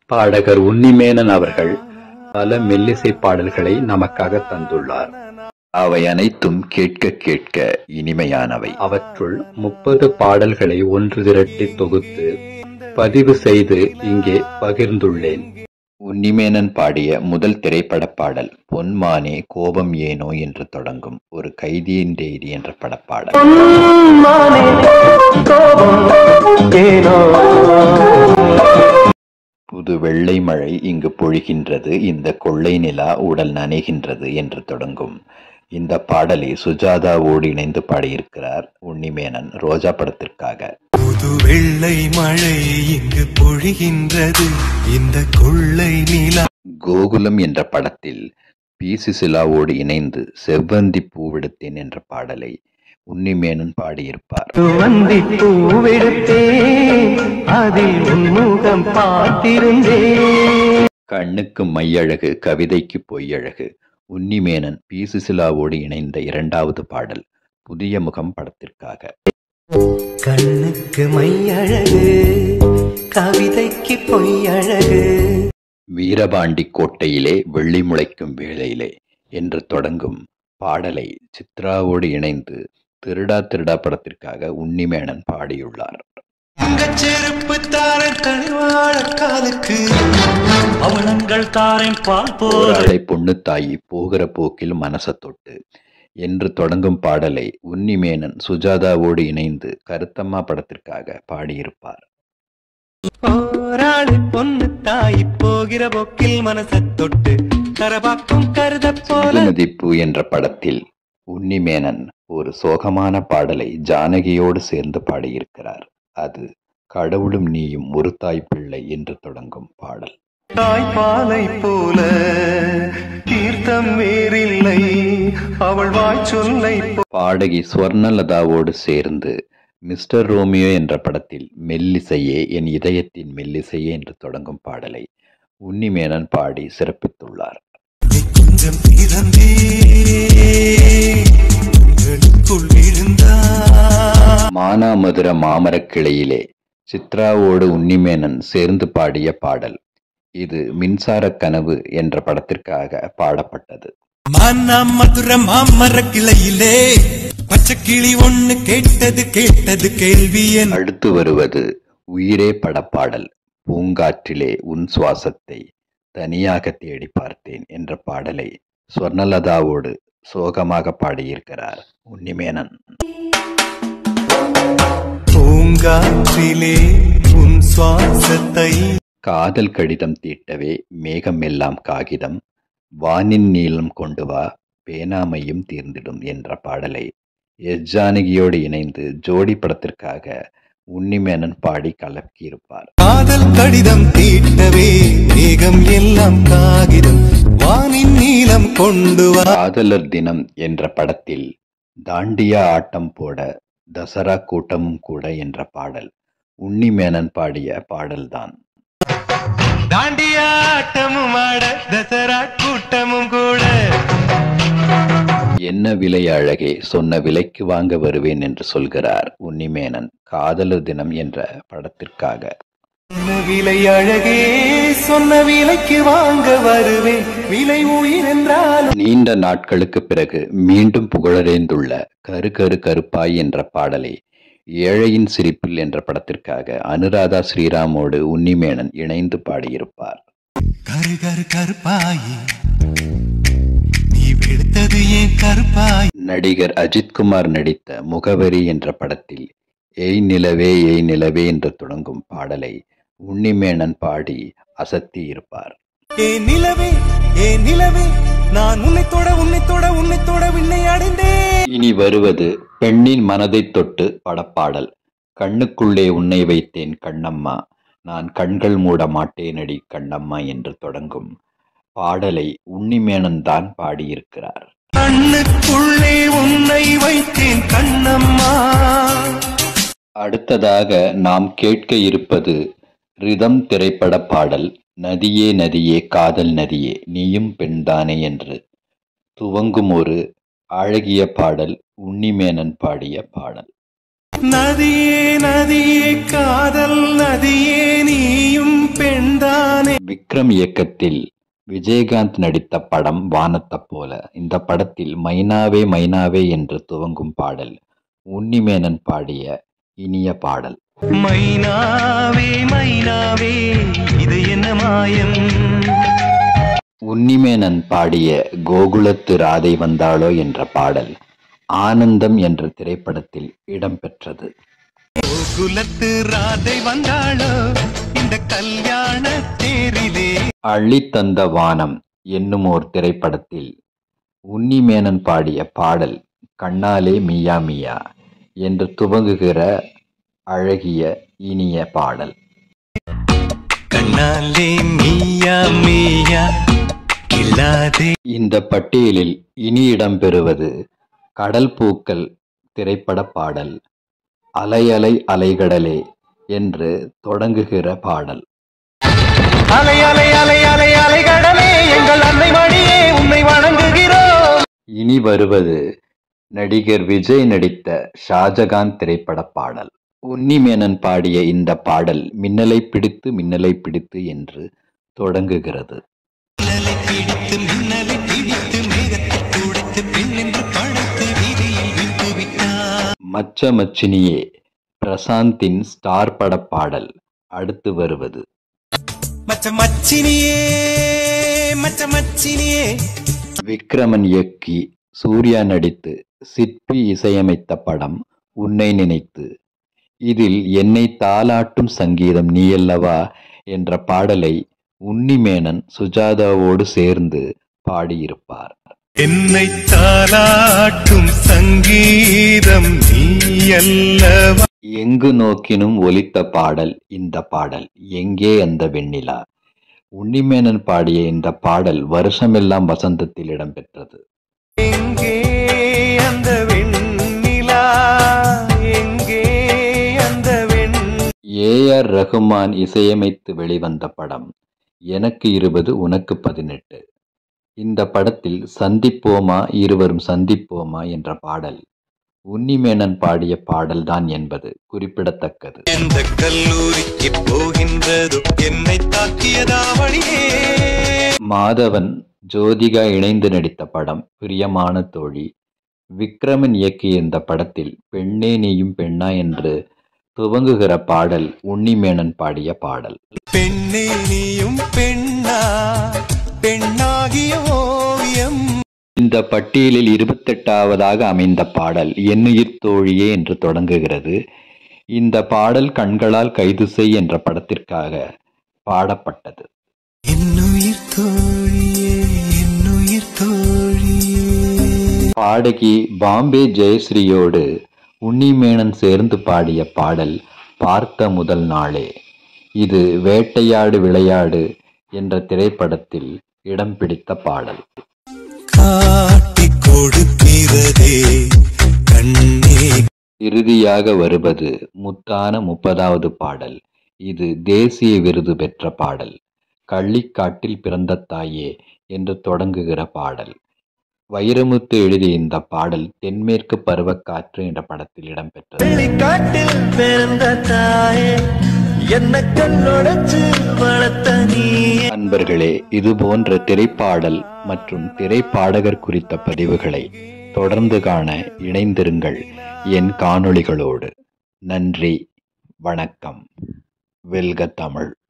பாடகர் உன்னிமேனன் அவர்கள் பல மெல்லிசை பாடல்களை நமக்காக தந்துள்ளார் அவை அனைத்தும் கேட்க கேட்க இனிமையானவை அவற்றுள் முப்பது பாடல்களை ஒன்று திரட்டி தொகுத்து பதிவு செய்து இங்கே பகிர்ந்துள்ளேன் உன்னிமேனன் பாடிய முதல் திரைப்பட பாடல் பொன்மானே கோபம் ஏனோ என்று தொடங்கும் ஒரு கைதியின் டெய்ரி என்ற படப்பாடல் புது வெள்ளை மழை இங்கு பொழிகின்றது இந்த கொள்ளை நிலா உடல் நனைகின்றது என்று தொடங்கும் இந்த பாடலை சுஜாதாவோடு இணைந்து பாடியிருக்கிறார் உன்னிமேனன் ரோஜா படத்திற்காக புது வெள்ளை மழை இங்கு பொழிகின்றது இந்த கொள்ளை நிலா கோகுலம் என்ற படத்தில் பி சிசிலாவோடு இணைந்து செவ்வந்தி பூவெடுத்தேன் என்ற பாடலை உன்னிமேனன் பாடியிருப்பார் சுவந்தி பூவெடுத்தேன் அதில் உன்முகம் பார்த்திருந்தேன் கண்ணுக்கு மையழகு கவிதைக்கு பொய்யழகு உன்னிமேனன் பி சிசிலாவோடு இணைந்த இரண்டாவது பாடல் புதிய முகம் படத்திற்காக கண்ணுக்கு மையழகு கவிதைக்கு பொய்யழகு வீரபாண்டி கோட்டையிலே வெள்ளி முளைக்கும் வேளையிலே என்று தொடங்கும் பாடலை சித்ராவோடு இணைந்து திருடா திருடா படத்திற்காக உன்னிமேனன் பாடியுள்ளார் தங்கச் செருப்பு தாரன் தனிவாழ காலுக்கு அவலங்கள் தாரேன் பால் போல போராளை பொண்ணுத்தாயி போகிற போக்கில் மனச தொட்டு என்று தொடங்கும் பாடலை உன்னிமேனன் சுஜாதாவோடு இணைந்து கருத்தம்மா படத்திற்காக பாடியிருப்பார் போராளி பொண்ணு தாய் போகிற போக்கில் மனச தொட்டு கரபாக்கும் கருத போல மதிப்பு என்ற படத்தில் உன்னிமேனன் ஒரு சோகமான பாடலை ஜானகியோடு சேர்ந்து பாடியிருக்கிறார் அது கடவுளும் நீயும் ஒரு தாய் பிள்ளை என்று தொடங்கும் பாடல் தாய்ப்பாலை போல தீர்த்தம் வேறில்லை அவள் வாய் சொல்லை பாடகி ஸ்வர்ணலதாவோடு சேர்ந்து மிஸ்டர் ரோமியோ என்ற படத்தில் மெல்லிசையே என் இதயத்தின் மெல்லிசையே என்று தொடங்கும் பாடலை உன்னிமேனன் பாடி சிறப்பித்துள்ளார் கொஞ்சம் திறந்தே உங்களுக்குள் விழுந்தா மானாமதுர மாமரக் கிளையிலே சித்ராவோடு உன்னிமேனன் சேர்ந்து பாடிய பாடல் இது மின்சார கனவு என்ற படத்திற்காக பாடப்பட்டது மன்னா மதுர மாமர கிளையிலே பச்சை கிளி ஒண்ணு கேட்டது கேட்டது கேள்வி என் அடுத்து வருவது உயிரே படப்பாடல் பூங்காற்றிலே உன் சுவாசத்தை தனியாக தேடி பார்த்தேன் என்ற பாடலை ஸ்வர்ணலதாவோடு சோகமாக பாடியிருக்கிறார் உன்னிமேனன் பூங்காற்றிலே உன் சுவாசத்தை காதல் கடிதம் தீட்டவே மேகம் எல்லாம் காகிதம் வானின் நீளம் கொண்டு வா பேனாமையும் தீர்ந்திடும் என்ற பாடலை எஸ் ஜானகியோடு இணைந்து ஜோடி படத்திற்காக உன்னிமேனன் பாடி கலக்கியிருப்பார் காதல் கடிதம் தீட்டவே மேகம் எல்லாம் காகிதம் வானின் நீளம் கொண்டு வா காதலர் தினம் என்ற படத்தில் தாண்டியா ஆட்டம் போட தசரா கூட்டமும் கூட என்ற பாடல் உன்னிமேனன் பாடிய பாடல்தான் தாண்டியாட்டமும் ஆட தசரா கூட்டமும் கூட என்ன விலை அழகே சொன்ன விலைக்கு வாங்க வருவேன் என்று சொல்கிறார் உன்னிமேனன் காதலர் தினம் என்ற படத்திற்காக சொன்ன விலை அழகே சொன்ன விலைக்கு வாங்க வருவேன் விலை உயிர் என்றாலும் நீண்ட நாட்களுக்கு பிறகு மீண்டும் புகழடைந்துள்ள கரு கரு கருப்பாய் என்ற பாடலை ஏழையின் சிரிப்பில் என்ற படத்திற்காக அனுராதா ஸ்ரீராமோடு உன்னிமேனன் இணைந்து பாடியிருப்பார் கரு கரு கருப்பாயி நீ வெளுத்தது ஏன் கருப்பாய் நடிகர் அஜித்குமார் நடித்த முகவரி என்ற படத்தில் ஏய் நிலவே ஏய் நிலவே என்று தொடங்கும் பாடலை உன்னிமேனன் பாடி அசத்தி இருப்பார் ஏ நிலவே ஏ நிலவே நான் உன்னை தொட உன்னை தொட உன்னை தொட விண்ணை அடைந்தேன் இனி வருவது பெண்ணின் மனதைத் தொட்டு படப்பாடல் கண்ணுக்குள்ளே உன்னை வைத்தேன் கண்ணம்மா நான் கண்கள் மூட மாட்டேனடி கண்ணம்மா என்று தொடங்கும் பாடலை உன்னிமேனன் தான் பாடியிருக்கிறார் கண்ணுக்குள்ளே உன்னை வைத்தேன் கண்ணம்மா அடுத்ததாக நாம் கேட்க இருப்பது ரிதம் திரைப்பட பாடல் நதியே நதியே காதல் நதியே நீயும் பெண்தானே என்று துவங்கும் ஒரு அழகிய பாடல் உன்னிமேனன் பாடிய பாடல் நதியே நதியே காதல் நதியே நீயும் பெண்தானே விக்ரம் இயக்கத்தில் விஜயகாந்த் நடித்த படம் வானத்த போல இந்த படத்தில் மைனாவே மைனாவே என்று துவங்கும் பாடல் உன்னிமேனன் பாடிய இனிய பாடல் மைனாவே மைனாவே இது என்ன மாயம் உன்னிமேனன் பாடிய கோகுலத்து ராதை வந்தாளோ என்ற பாடல் ஆனந்தம் என்ற திரைப்படத்தில் இடம்பெற்றது குலத்து ராதை வந்தாளோ இந்த கல்யாண தேரிலே அள்ளித்தந்த வானம் என்னும் ஓர் திரைப்படத்தில் உன்னிமேனன் பாடிய பாடல் கண்ணாலே மியா மியா என்று துவங்குகிற அழகிய இனிய பாடல் கண்ணாலே மீயா மீயா கில்லாதே இந்த பட்டியலில் இனி இடம்பெறுவது கடல் பூக்கள் திரைப்பட பாடல் அலை அலை அலைகடலே என்று தொடங்குகிற பாடல் அலை அலை அலை அலை அலைகடலே எங்கள் அன்னை மணியே உன்னை வணங்குகிறோம் இனி வருவது நடிகர் விஜய் நடித்த ஷாஜகான் திரைப்பட பாடல் உன்னிமேனன் பாடிய இந்த பாடல் மின்னலை பிடித்து மின்னலை பிடித்து என்று தொடங்குகிறது மின்னலை பிடித்து மின்னலை பிடித்து மேகத்தை துடைத்து பெண் என்று படைத்து வீதியில் விட்டு விட்டார் மச்ச மச்சினியே பிரசாந்தின் ஸ்டார் பட பாடல் அடுத்து வருவது மச்ச மச்சினியே மச்ச மச்சினியே விக்ரமன் இயக்கி சூர்யா நடித்து சிற்பி இசையமைத்த படம் உன்னை நினைத்து இதில் என்னை தாலாட்டும் சங்கீதம் நீயல்லவா என்ற பாடலை உன்னிமேனன் சுஜாதாவோடு சேர்ந்து பாடியிருப்பார் என்னை தாலாட்டும் சங்கீதம் நீ அல்லவா எங்கு நோக்கினும் ஒலித்த பாடல் இந்த பாடல் எங்கே அந்த வெண்ணிலா உன்னிமேனன் பாடிய இந்த பாடல் வருஷமெல்லாம் வசந்தத்தில் இடம்பெற்றது எங்கே அந்த வெண்ணிலா எங்கே அந்த வெண் ஏ ஆர் ரகுமான் இசையமைத்து வெளிவந்த படம் எனக்கு இருபது உனக்கு பதினெட்டு இந்த படத்தில் சந்திப்போமா இருவரும் சந்திப்போமா என்ற பாடல் உன்னிமேனன் பாடிய பாடல்தான் என்பது குறிப்பிடத்தக்கது எந்த கல்லூரிக்கு போகின்றதோ என்னை தாக்கியதாவணியே மாதவன் ஜோதிகா இணைந்து நடித்த படம் பிரியமான தோழி விக்ரமன் இயக்கிய இந்த படத்தில் பெண்ணே நீயும் பெண்ணா என்று துவங்குகிற பாடல் உன்னிமேனன் பாடிய பாடல் பெண்ணே நீயும் பெண்ணா பெண்ணாகிய ஓவியம் இந்த பட்டியலில் இருபத்தெட்டாவதாக அமைந்த பாடல் என்னுயிர் தோழியே என்று தொடங்குகிறது இந்த பாடல் கண்களால் கைது செய் என்ற படத்திற்காக பாடப்பட்டது என்னுயிர் தோழியே என்னுயிர் தோழியே பாடகி பாம்பே ஜெயஸ்ரீயோடு உன்னிமேனன் சேர்ந்து பாடிய பாடல் பார்த்த முதல் நாளே இது வேட்டையாடு விளையாடு என்ற திரைப்படத்தில் இடம் பிடித்த பாடல் காட்டிக் கொடுக்கிறதே கண்ணே இறுதியாக வருவது முத்தான முப்பதாவது பாடல் இது தேசிய விருது பெற்ற பாடல் கள்ளிக்காட்டில் பிறந்த தாயே என்று தொடங்குகிற பாடல் வைரமுத்து எழுதிய இந்த பாடல் தென்மேற்கு பருவக்காற்று என்ற படத்தில் இடம்பெற்றது வெள்ளிக்காட்டில் பிறந்த தாயே என்ன கண்ணொடைச்சு வளர்த்த நீ அன்பர்களே இது போன்ற திரைப்பாடல் மற்றும் திரைப்பாடகர் குறித்த பதிவுகளை தொடர்ந்து காண இணைந்திருங்கள் என் காணொளிகளோடு நன்றி வணக்கம் வெல்க தமிழ்